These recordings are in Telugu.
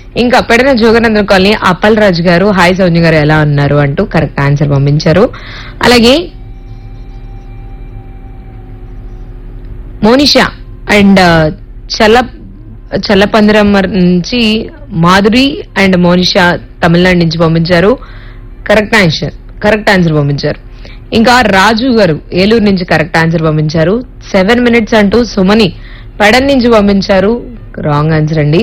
ఇంకా పెడన జోగనందన్ కాలనీ అప్పల్ రాజు గారు హాయ్ సౌజన్య గారు ఎలా ఉన్నారు అంటూ కరెక్ట్ ఆన్సర్ పంపించారు అలాగే మోనిషా అండ్ చల్ల చల్లపందరం నుంచి మాధురి అండ్ మోనిషా తమిళనాడు నుంచి పంపించారు కరెక్ట్ ఆన్సర్ కరెక్ట్ ఆన్సర్ పంపించారు ఇంకా రాజు గారు ఏలూరు నుంచి కరెక్ట్ ఆన్సర్ పంపించారు సెవెన్ మినిట్స్ అంటూ సుమని పెడన్ నుంచి పంపించారు రాంగ్ ఆన్సర్ అండి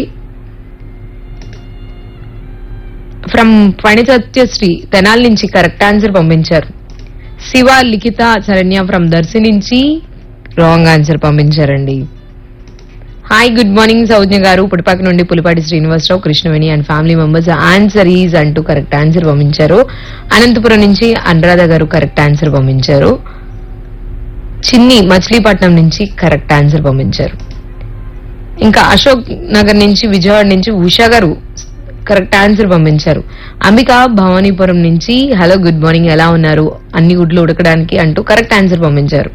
ఫ్రమ్ ఫణిసత్యశ్రీ తెనాలి నుంచి కరెక్ట్ ఆన్సర్ పంపించారు శివ లిఖిత శరణ్య ఫ్రమ్ దర్శి నుంచి రాంగ్ ఆన్సర్ పంపించారండి hi good morning Soujna garu Pudipaka నుండి Pulipati Srinivasarao Krishnaveni and family members answer is అంటూ కరెక్ట్ ఆన్సర్ పంపించారు అనంతపురం నుంచి అనురాధ గారు కరెక్ట్ ఆన్సర్ పంపించారు చిన్ని మచిలీపట్నం నుంచి కరెక్ట్ ఆన్సర్ పంపించారు ఇంకా అశోక్ నగర్ నుంచి విజయవాడ నుంచి ఉషా గారు కరెక్ట్ ఆన్సర్ పంపించారు అంబిక భవానీపురం నుంచి హలో గుడ్ మార్నింగ్ ఎలా ఉన్నారు అన్ని గుడ్లు ఉడకడానికి అంటూ కరెక్ట్ ఆన్సర్ పంపించారు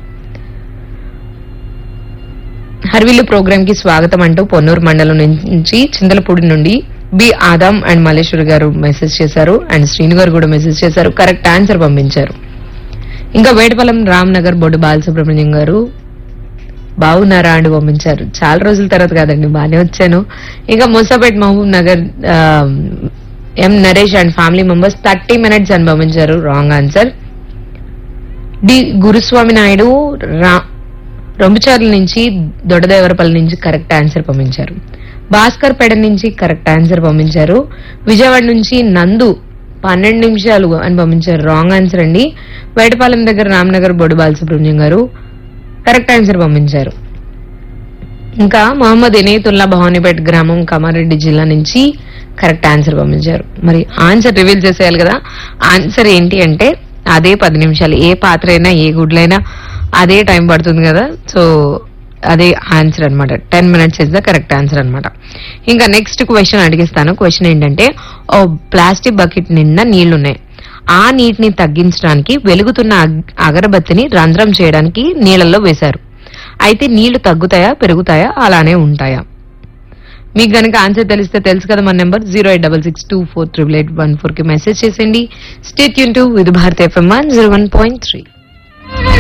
హర్విల్లు ప్రోగ్రామ్ కి స్వాగతం అంటూ పొన్నూరు మండలం నుంచి చింతలపూడి నుండి బి ఆదాం అండ్ మల్లేశ్వర్ గారు మెసేజ్ చేశారు అండ్ శ్రీను గారు కూడా మెసేజ్ చేశారు కరెక్ట్ ఆన్సర్ పంపించారు ఇంకా వేటపాలెం రామ్నగర్ బొడ్డు బాలసుబ్రహ్మణ్యం గారు బాగున్నారా అని పంపించారు చాలా రోజుల తర్వాత కాదండి బాగానే వచ్చాను ఇంకా ముసాపేట్ మహబూబ్ నగర్ ఆ, M Naresh and family members thirty minutes అని పంపించారు wrong answer D Guruswamy Naidu రా రొంబుచార్ల నుంచి దొడదేవరపల్లి నుంచి కరెక్ట్ ఆన్సర్ పంపించారు భాస్కర్ పెడ నుంచి కరెక్ట్ ఆన్సర్ పంపించారు విజయవాడ నుంచి నందు పన్నెండు నిమిషాలు అని పంపించారు రాంగ్ ఆన్సర్ అండి వేటపాలెం దగ్గర రామ్నగర్ బొడు బాలసుబ్రహ్మణ్యం గారు కరెక్ట్ ఆన్సర్ పంపించారు ఇంకా మహమ్మద్ ఇనేతుల్లా భవానీపేట గ్రామం కామారెడ్డి జిల్లా నుంచి కరెక్ట్ ఆన్సర్ పంపించారు మరి ఆన్సర్ రివీల్ చేసేయాలి కదా ఆన్సర్ ఏంటి అంటే అదే పది నిమిషాలు ఏ పాత్ర అయినా ఏ గుడ్లైనా అదే టైం పడుతుంది కదా సో అదే ఆన్సర్ అన్నమాట ten minutes is the correct answer అన్నమాట ఇంకా నెక్స్ట్ క్వశ్చన్ అడిగిస్తాను క్వశ్చన్ ఏంటంటే ఓ ప్లాస్టిక్ బకెట్ నిండా నీళ్లున్నాయి ఆ నీటిని తగ్గించడానికి వెలుగుతున్న అగ్- అగరబత్తిని రంధ్రం చేయడానికి నీళ్ళల్లో వేశారు అయితే నీళ్లు తగ్గుతాయా పెరుగుతాయా అలానే ఉంటాయా మీకు గనక ఆన్సర్ తెలిస్తే తెలుసు కదా మన number zero eight double six two four triple eight one four కి మెసేజ్ చేసేయండి స్టేట్ యూన్ to Vividh Bharati FM one zero one point three